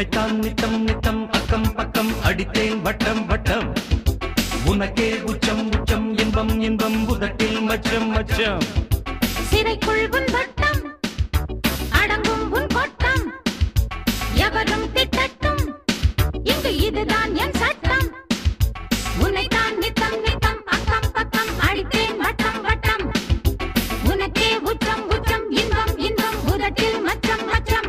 உன்னைத்தான் நித்தம் நித்தம் அக்கம் பக்கம் அடித்தேன் வட்டம் வட்டம் உனக்கே உச்சம் உச்சம் இன்பம் இன்பம் உதட்டில் மச்சம் மச்சம் சிறைக்குள் உன் வட்டம் அடங்கும் உன் கொட்டம் எவரும் திட்டட்டும் இங்கு இதுதான் என் சட்டம் உன்னைத்தான் நித்தம் நித்தம் அக்கம் பக்கம் அடித்தேன் வட்டம் வட்டம் உனக்கே உச்சம் உச்சம் இன்பம் இன்பம் உதட்டில் மச்சம் மச்சம்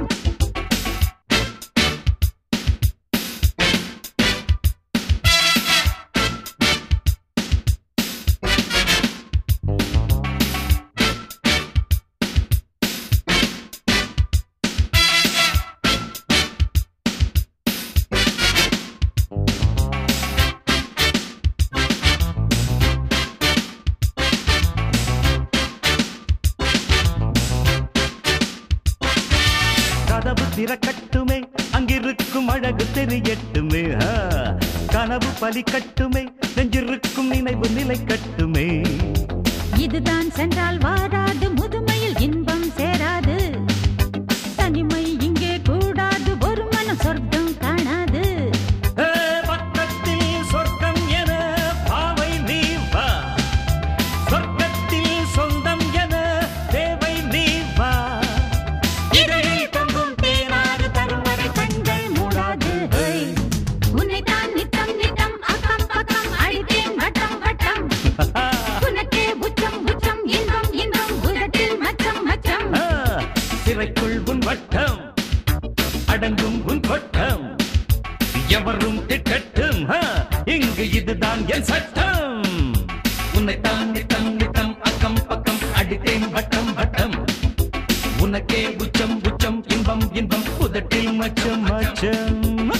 கதவு திறக்கட்டுமே அங்கிருக்கும் அழகு தெரியட்டுமே ஆ. கனவு பலிக்கட்டுமே நெஞ்சிருக்கும் நினைவு நிலை கட்டுமே இதுதான் சென்றால் வாராது முதுமையில் இன்பம் சேராது தனிமை இங்கே கூடாது ஒரு மனம் சொர்க்கம் காணாது ஏ, பக்கத்தில் சொர்க்கம் என பாவை நீ வா சொர்க்கத்தில் சொந்தம் என தேவை நீ வா இதழில் தொங்கும் தேனாறு தரும் வரை கண்கள் மூடாது ஹேய். உன்னைத்தான் நித்தம் நித்தம் அக்கம் பக்கம் அடித்தேன் வட்டம் வட்டம் உனக்கே உச்சம் உச்சம் இன்பம் இன்பம் உதட்டில் மச்சம் மச்சம் ஆ, சிறைக்குள் உன் வட்டம் அடங்கும் உன் கொட்டம் எவரும் திட்டட்டும் ஆ, இங்கு இதுதான் என் சட்டம் உன்னைத்தான் நித்தம் நித்தம் அக்கம் பக்கம் அடித்தேன் வட்டம் வட்டம் உனக்கே உச்சம் உச்சம் இன்பம் இன்பம் உதட்டில் மச்சம் மச்சம்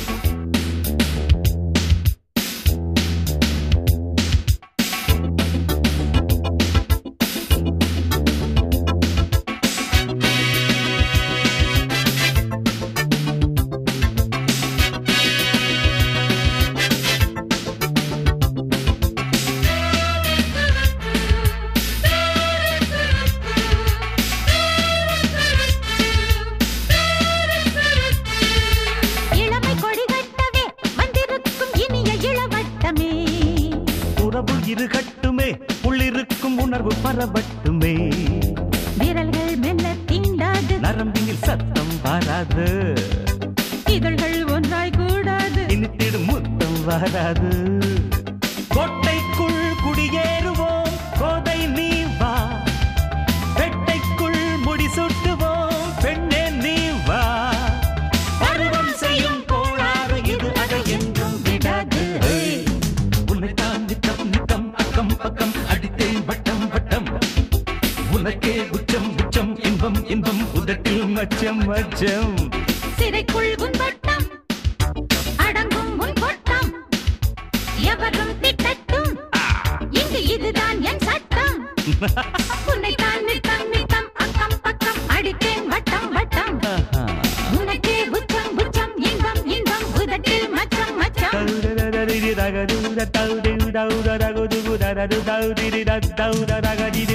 இளமை கொடி கட்டவே வந்திருக்கும் இனிய இளவட்டமே உறவு இருகட்டுமே உள்ளிருக்கும் உணர்வு பரவட்டுமே விரல்கள் மெல்ல தீண்டாது நரம்பினில் சத்தம் வராது இதழ்கள் ஒன்றாய் கூடாது இனித்திடும் முத்தம் வராது கோட்டைக்குள் குடியேறுவோம் கோதை நீ வா பெட்டைக்குள் முடிசூட்டுவோம் பெண்ணே நீ வா பருவம் செய்யும் கோளாறு இது அதை என்றும் விடாது ஏய், உன்னைத்தான் நித்தம் நித்தம் அக்கம் பக்கம் அடித்தேன் வட்டம் வட்டம் உனக்கே உச்சம் உச்சம் இன்பம் இன்பம் உதட்டில் மச்சம் மச்சம் சிறைக்குள் உன் வட்டம் அடங்கும் உன் கொட்டம் எவரும் திட்டட்டும் இங்கு இதுதான் என் சட்டம் உன்னைத்தான் நித்தம் நித்தம் அக்கம் பக்கம் அடித்தேன் வட்டம் வட்டம் ஆஹா. உனக்கே உச்சம் உச்சம் இன்பம் இன்பம் உதட்டில் மச்சம் மச்சம் Dau da da da di da ga du da dau di dau da da go du da da du dau di di da dau da da ga di di